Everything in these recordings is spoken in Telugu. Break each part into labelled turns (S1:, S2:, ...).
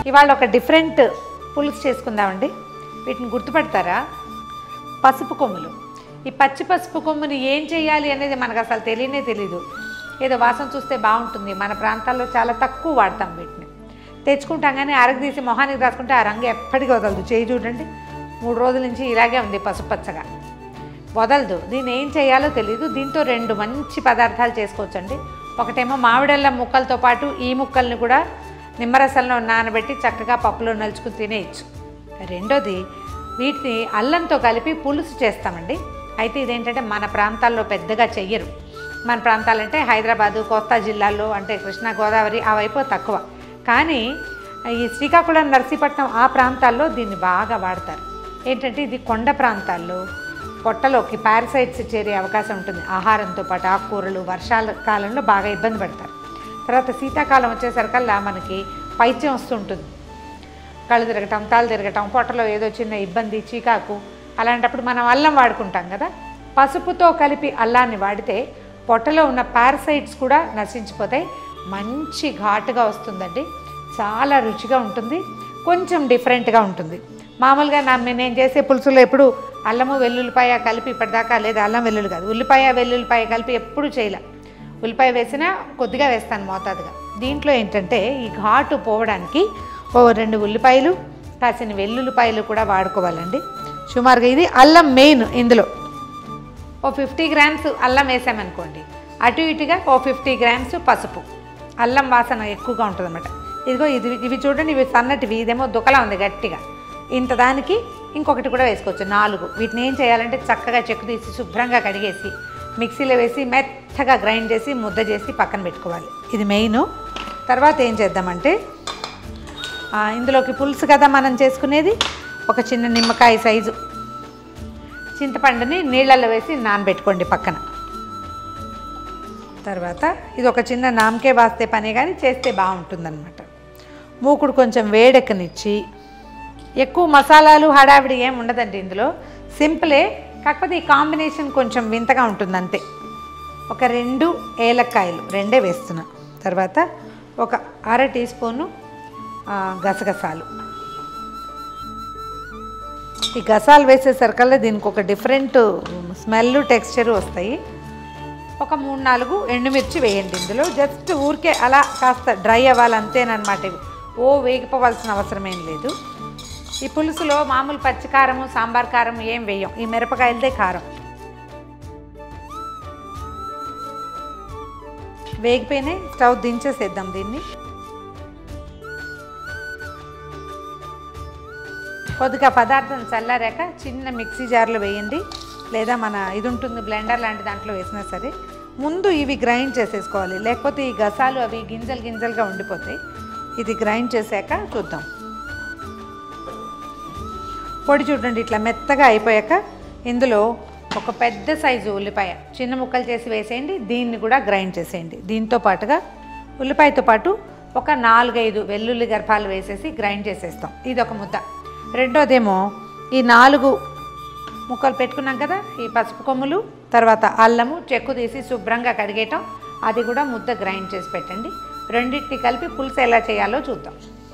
S1: ఇవాళ ఒక డిఫరెంట్ పులుసు చేసుకుందామండి వీటిని గుర్తుపడతారా పసుపు కొమ్ములు ఈ పచ్చి పసుపు కొమ్ముని ఏం చేయాలి అనేది మనకు అసలు తెలియనే తెలియదు ఏదో వాసన చూస్తే బాగుంటుంది మన ప్రాంతాల్లో చాలా తక్కువ వాడతాం వీటిని తెచ్చుకుంటాం కానీ అరగదీసి మొహానికి రాసుకుంటే ఆ రంగు ఎప్పటికీ వదలదు చేయి చూడండి మూడు రోజుల నుంచి ఇలాగే ఉంది పసుపు పచ్చగా వదలదు దీన్ని ఏం చేయాలో తెలియదు దీంతో రెండు మంచి పదార్థాలు చేసుకోవచ్చండి ఒకటేమో మామిడల్ల ముక్కలతో పాటు ఈ ముక్కల్ని కూడా నిమ్మరసంలో నానబెట్టి చక్కగా పప్పులో నలుచుకుని తినేయచ్చు రెండోది వీటిని అల్లంతో కలిపి పులుసు చేస్తామండి అయితే ఇదేంటంటే మన ప్రాంతాల్లో పెద్దగా చెయ్యరు మన ప్రాంతాలంటే హైదరాబాదు కోస్తా జిల్లాల్లో అంటే కృష్ణా గోదావరి ఆ వైపు తక్కువ కానీ ఈ శ్రీకాకుళం నర్సీపట్నం ఆ ప్రాంతాల్లో దీన్ని బాగా వాడతారు ఏంటంటే ఇది కొండ ప్రాంతాల్లో పొట్టలోకి పారసైట్స్ చేరే అవకాశం ఉంటుంది ఆహారంతో పాటు ఆకుకూరలు వర్షాల కాలంలో బాగా ఇబ్బంది పడతారు తర్వాత శీతాకాలం వచ్చేసరికల్లా మనకి పైత్యం వస్తుంటుంది కళ్ళు తిరగటం తల తిరగటం పొట్టలో ఏదో చిన్న ఇబ్బంది చీకాకు అలాంటప్పుడు మనం అల్లం వాడుకుంటాం కదా పసుపుతో కలిపి అల్లాన్ని వాడితే పొట్టలో ఉన్న పారసైట్స్ కూడా నశించిపోతాయి మంచి ఘాటుగా వస్తుందండి చాలా రుచిగా ఉంటుంది కొంచెం డిఫరెంట్గా ఉంటుంది మామూలుగా నా నేను చేసే పులుసులో ఎప్పుడు అల్లము వెల్లుల్లిపాయ కలిపి ఇప్పటిదాకా లేదా అల్లం వెల్లుల్లి కాదు ఉల్లిపాయ వెల్లుల్లిపాయ కలిపి ఎప్పుడు చేయలే ఉల్లిపాయ వేసినా కొద్దిగా వేస్తాను మోతాదుగా దీంట్లో ఏంటంటే ఈ ఘాటు పోవడానికి ఓ రెండు ఉల్లిపాయలు కాసిన వెల్లుల్లిపాయలు కూడా వాడుకోవాలండి సుమారుగా ఇది అల్లం మెయిన్ ఇందులో ఓ ఫిఫ్టీ గ్రామ్స్ అల్లం వేసామనుకోండి అటు ఇటుగా ఓ ఫిఫ్టీ గ్రామ్స్ పసుపు అల్లం వాసన ఎక్కువగా ఉంటుందన్నమాట ఇదిగో ఇది ఇవి చూడండి ఇవి సన్నటివి ఇదేమో దుకలా ఉంది గట్టిగా ఇంత దానికి ఇంకొకటి కూడా వేసుకోవచ్చు నాలుగు వీటిని ఏం చేయాలంటే చక్కగా చెక్కు తీసి శుభ్రంగా కడిగేసి మిక్సీలో వేసి మెత్తగా గ్రైండ్ చేసి ముద్ద చేసి పక్కన పెట్టుకోవాలి ఇది మెయిన్ తర్వాత ఏం చేద్దామంటే ఆ, ఇందులోకి పులుసు కదా మనం చేసుకునేది ఒక చిన్న నిమ్మకాయ సైజు చింతపండుని నీళ్ళల్లో వేసి నానబెట్టుకోండి పక్కన తర్వాత ఇది ఒక చిన్న నామకే వాస్తే పనే కానీ చేస్తే బాగుంటుందన్నమాట మూకుడు కొంచెం వేడెక్కనిచ్చి ఎక్కువ మసాలాలు హడావిడి ఏం ఉండదండి ఇందులో సింపులే కాకపోతే ఈ కాంబినేషన్ కొంచెం వింతగా ఉంటుంది అంతే ఒక రెండు ఏలక్కాయలు రెండే వేస్తున్నా తర్వాత ఒక అర టీ స్పూను ఆ, గసగసాలు ఈ గసాలు వేసేసరికల్లా దీనికి ఒక డిఫరెంట్ స్మెల్ టెక్స్చర్ వస్తాయి ఒక మూడు నాలుగు ఎండుమిర్చి వేయండి ఇందులో జస్ట్ ఊరికే అలా కాస్త డ్రై అవ్వాలి అంతేనమాట ఇవి ఓ వేగిపోవాల్సిన అవసరం ఏం లేదు ఈ పులుసులో మామూలు పచ్చి కారము సాంబార్ కారం ఏం వేయం ఈ మిరపకాయలదే కారం వేగిపోయినాయి స్టవ్ దించేసేద్దాం దీన్ని కొద్దిగా పదార్థం చల్లారాక చిన్న మిక్సీ జార్లో వేయండి లేదా మన ఇది ఉంటుంది బ్లెండర్ లాంటి దాంట్లో వేసినా సరే ముందు ఇవి గ్రైండ్ చేసేసుకోవాలి లేకపోతే ఈ గసాలు అవి గింజలు గింజలుగా ఉండిపోతాయి ఇది గ్రైండ్ చేశాక చూద్దాం పొడి చూడండి ఇట్లా మెత్తగా అయిపోయాక ఇందులో ఒక పెద్ద సైజు ఉల్లిపాయ చిన్న ముక్కలు చేసి వేసేయండి దీన్ని కూడా గ్రైండ్ చేసేయండి దీంతో పాటుగా ఉల్లిపాయతో పాటు ఒక నాలుగైదు వెల్లుల్లి గర్భాలు వేసేసి గ్రైండ్ చేసేస్తాం ఇది ఒక ముద్ద రెండోదేమో ఈ నాలుగు ముక్కలు పెట్టుకున్నాం కదా ఈ పసుపు కొమ్ములు తర్వాత అల్లము చెక్కు తీసి శుభ్రంగా కడిగేయటం అది కూడా ముద్ద గ్రైండ్ చేసి పెట్టండి రెండింటిని కలిపి పులుసు ఎలా చేయాలో చూద్దాం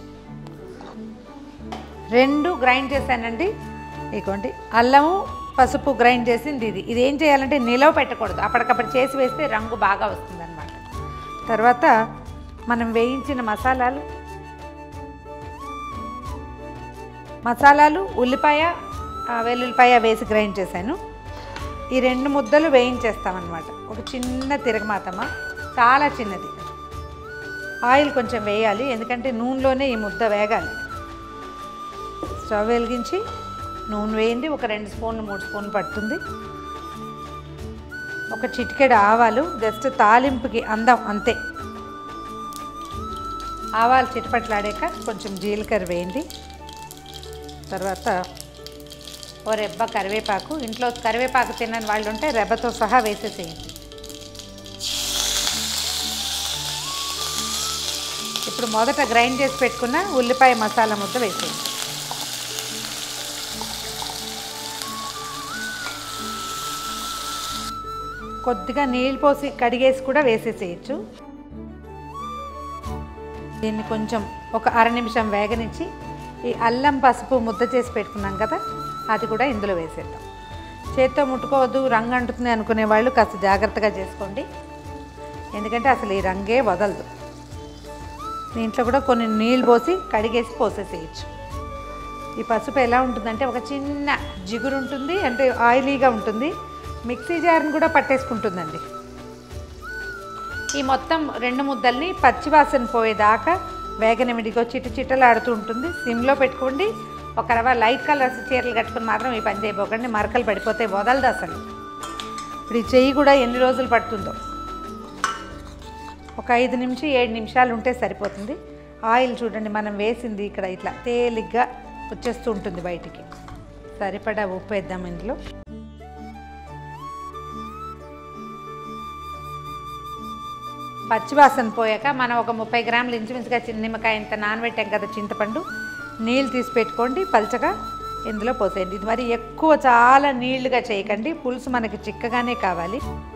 S1: రెండు గ్రైండ్ చేశానండి ఇదిగోండి అల్లము పసుపు గ్రైండ్ చేసింది ఇది ఇది ఏం చేయాలంటే నిలవ పెట్టకూడదు అప్పటికప్పుడు చేసి వేస్తే రంగు బాగా వస్తుందన్నమాట తర్వాత మనం వేయించిన మసాలాలు మసాలాలు ఉల్లిపాయ ఆ, వెల్లుల్లిపాయ వేసి గ్రైండ్ చేశాను ఈ రెండు ముద్దలు వేయించేస్తామన్నమాట ఒక చిన్న తిరగమాతమ్మ చాలా చిన్నది ఆయిల్ కొంచెం వేయాలి ఎందుకంటే నూనెలోనే ఈ ముద్ద వేగాలి స్టవ్ వెలిగించి నూనె వేయండి ఒక రెండు స్పూన్లు మూడు స్పూన్లు పడుతుంది ఒక చిటికెడు ఆవాలు జస్ట్ తాలింపుకి అందం అంతే ఆవాలు చిటపట్లాడాక కొంచెం జీలకర్ర వేయండి తర్వాత ఓ రెబ్బ కరివేపాకు ఇంట్లో కరివేపాకు తినని వాళ్ళు ఉంటే రెబ్బతో సహా వేసేసేయండి ఇప్పుడు మొదట గ్రైండ్ చేసి పెట్టుకున్న ఉల్లిపాయ మసాలా ముద్ద వేసేయండి కొద్దిగా నీళ్ళు పోసి కడిగేసి కూడా వేసేసేయచ్చు దీన్ని కొంచెం ఒక అర నిమిషం వేగనిచ్చి ఈ అల్లం పసుపు ముద్ద చేసి పెట్టుకున్నాం కదా అది కూడా ఇందులో వేసేద్దాం చేత్తో ముట్టుకోవద్దు రంగు అంటుతుంది అనుకునే వాళ్ళు కాస్త జాగ్రత్తగా చేసుకోండి ఎందుకంటే అసలు ఈ రంగే వదలదు దీంట్లో కూడా కొన్ని నీళ్ళు పోసి కడిగేసి పోసేసేయచ్చు ఈ పసుపు ఎలా ఉంటుందంటే ఒక చిన్న జిగురు ఉంటుంది అంటే ఆయిలీగా ఉంటుంది మిక్సీ జార్ని కూడా పట్టేసుకుంటుందండి ఈ మొత్తం రెండు ముద్దల్ని పచ్చివాసన పోయేదాకా వేగనిమిడిగో చిట్టు చిట్టలాడుతూ ఉంటుంది సిమ్లో పెట్టుకోండి ఒక రవ లైట్ కలర్స్ చీరలు కట్టుకుని మాత్రం ఈ పని చేయబోకండి మరకలు పడిపోతే వదలదు అసలు ఇప్పుడు ఈ చెయ్యి కూడా ఎన్ని రోజులు పడుతుందో ఒక ఐదు నిమిషం ఏడు నిమిషాలు ఉంటే సరిపోతుంది ఆయిల్ చూడండి మనం వేసింది ఇక్కడ ఇట్లా తేలిగ్గా వచ్చేస్తూ ఉంటుంది బయటికి సరిపడా ఉప్పు వేద్దాం ఇందులో పచ్చివాసన పోయాక మనం ఒక ముప్పై గ్రాములు ఇంచుమించుగా చిన్న నిమ్మకాయ ఇంత నానబెట్టాం కదా చింతపండు నీళ్ళు తీసి పెట్టుకోండి పలచగా ఇందులో పోసేయండి ఇది మరి ఎక్కువ చాలా నీళ్లుగా చేయకండి పులుసు మనకి చిక్కగానే కావాలి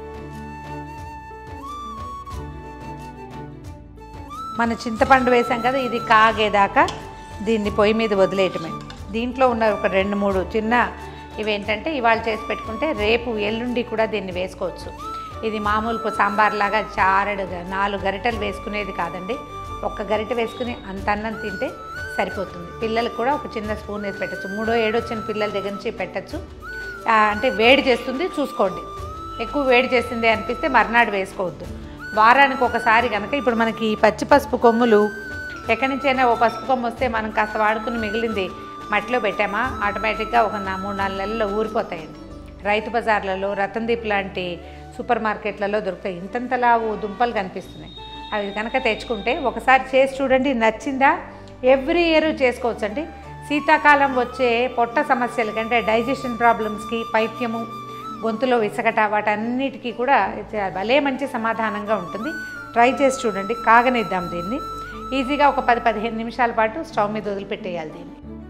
S1: మన చింతపండు వేసాం కదా ఇది కాగేదాకా దీన్ని పొయ్యి మీద వదిలేయటమే దీంట్లో ఉన్న ఒక రెండు మూడు చిన్న ఇవేంటంటే ఇవాళ చేసి పెట్టుకుంటే రేపు ఎల్లుండి కూడా దీన్ని వేసుకోవచ్చు ఇది మామూలు పు- సాంబార్ లాగా చారడు గ- నాలుగు గరిటెలు వేసుకునేది కాదండి ఒక్క గరిట వేసుకుని అంత అన్నం తింటే సరిపోతుంది పిల్లలకు కూడా ఒక చిన్న స్పూన్ వేసి పెట్టచ్చు మూడో ఏడో వచ్చిన పిల్లల దగ్గర నుంచి పెట్టచ్చు ఆ, అంటే వేడి చేస్తుంది చూసుకోండి ఎక్కువ వేడి చేసింది అనిపిస్తే మర్నాడు వేసుకోవద్దు వారానికి ఒకసారి కనుక ఇప్పుడు మనకి ఈ పచ్చి పసుపు కొమ్ములు ఎక్కడి నుంచైనా ఓ పసుపు కొమ్ము వస్తే మనం కాస్త వాడుకుని మిగిలింది మట్టిలో పెట్టామా ఆటోమేటిక్గా ఒక నా మూడు నాలుగు నెలల్లో ఊరిపోతాయండి రైతు బజార్లలో రతన్దీప్ లాంటి సూపర్ మార్కెట్లలో దొరుకుతాయి ఇంతంతలావు దుంపలు కనిపిస్తున్నాయి అవి కనుక తెచ్చుకుంటే ఒకసారి చేసి చూడండి నచ్చిందా ఎవ్రీ ఇయర్ చేసుకోవచ్చండి శీతాకాలం వచ్చే పొట్ట సమస్యల కంటే డైజెషన్ ప్రాబ్లమ్స్కి పైత్యము గొంతులో విసగట వాటన్నిటికీ కూడా ఇది భలే మంచి సమాధానంగా ఉంటుంది ట్రై చేసి చూడండి కాగనిద్దాం దీన్ని ఈజీగా ఒక పది పదిహేను నిమిషాల పాటు స్టవ్ మీద వదిలిపెట్టేయాలి దీన్ని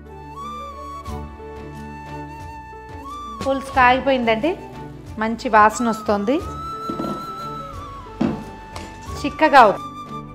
S1: పులుసు కాగిపోయిందండి మంచి వాసన వస్తుంది చిక్కగా అవుతుంది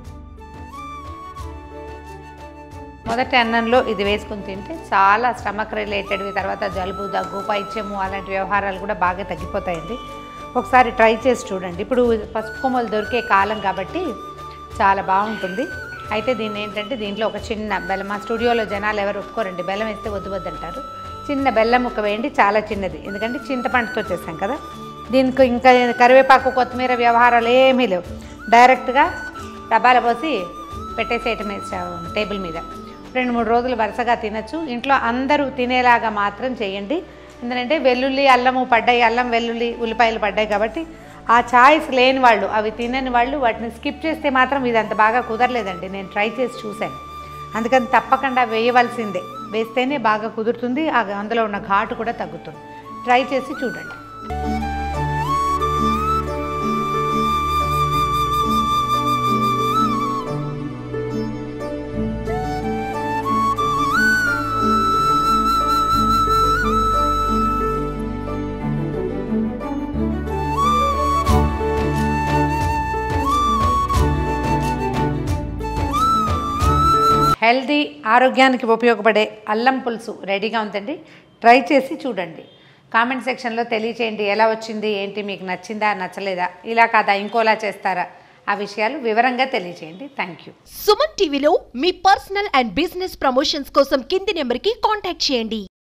S1: మొదటి అన్నంలో ఇది వేసుకుని తింటే చాలా స్టమక్ రిలేటెడ్వి తర్వాత జలుబు దగ్గు పైత్యము అలాంటి వ్యవహారాలు కూడా బాగా తగ్గిపోతాయండి ఒకసారి ట్రై చేసి చూడండి ఇప్పుడు పసుపు కొమ్మలు దొరికే కాలం కాబట్టి చాలా బాగుంటుంది అయితే దీన్ని ఏంటంటే దీంట్లో ఒక చిన్న బెల్లం మా స్టూడియోలో జనాలు ఎవరు ఒప్పుకోరండి బెల్లం వేస్తే వద్దు వద్దు అంటారు చిన్న బెల్లం ముక్క వేయండి చాలా చిన్నది ఎందుకంటే చింతపండుతో చేసాం కదా దీనికి ఇంకా కరివేపాకు కొత్తిమీర వ్యవహారాలు ఏమీ లేవు డైరెక్ట్గా డబ్బాలో పోసి పెట్టేసేయటమే స్టవ్- టేబుల్ మీద రెండు మూడు రోజులు వరుసగా తినచ్చు ఇంట్లో అందరూ తినేలాగా మాత్రం చేయండి ఎందుకంటే వెల్లుల్లి అల్లము పడ్డాయి అల్లం వెల్లుల్లి ఉల్లిపాయలు పడ్డాయి కాబట్టి ఆ ఛాయిస్ లేని వాళ్ళు అవి తినని వాళ్ళు వాటిని స్కిప్ చేస్తే మాత్రం ఇది అంత బాగా కుదరలేదండి నేను ట్రై చేసి చూశాను అందుకని తప్పకుండా వేయవలసిందే వేస్తేనే బాగా కుదురుతుంది ఆ అందులో ఉన్న ఘాటు కూడా తగ్గుతుంది ట్రై చేసి చూడండి హెల్దీ ఆరోగ్యానికి ఉపయోగపడే అల్లం పులుసు రెడీగా ఉందండి ట్రై చేసి చూడండి కామెంట్ సెక్షన్లో తెలియచేయండి ఎలా వచ్చింది ఏంటి మీకు నచ్చిందా నచ్చలేదా ఇలా కాదా ఇంకోలా చేస్తారా ఆ విషయాలు వివరంగా తెలియచేయండి థ్యాంక్ యూ
S2: సుమన్ టీవీలో మీ పర్సనల్ అండ్ బిజినెస్ ప్రమోషన్స్ కోసం కింది నెంబర్కి కాంటాక్ట్ చేయండి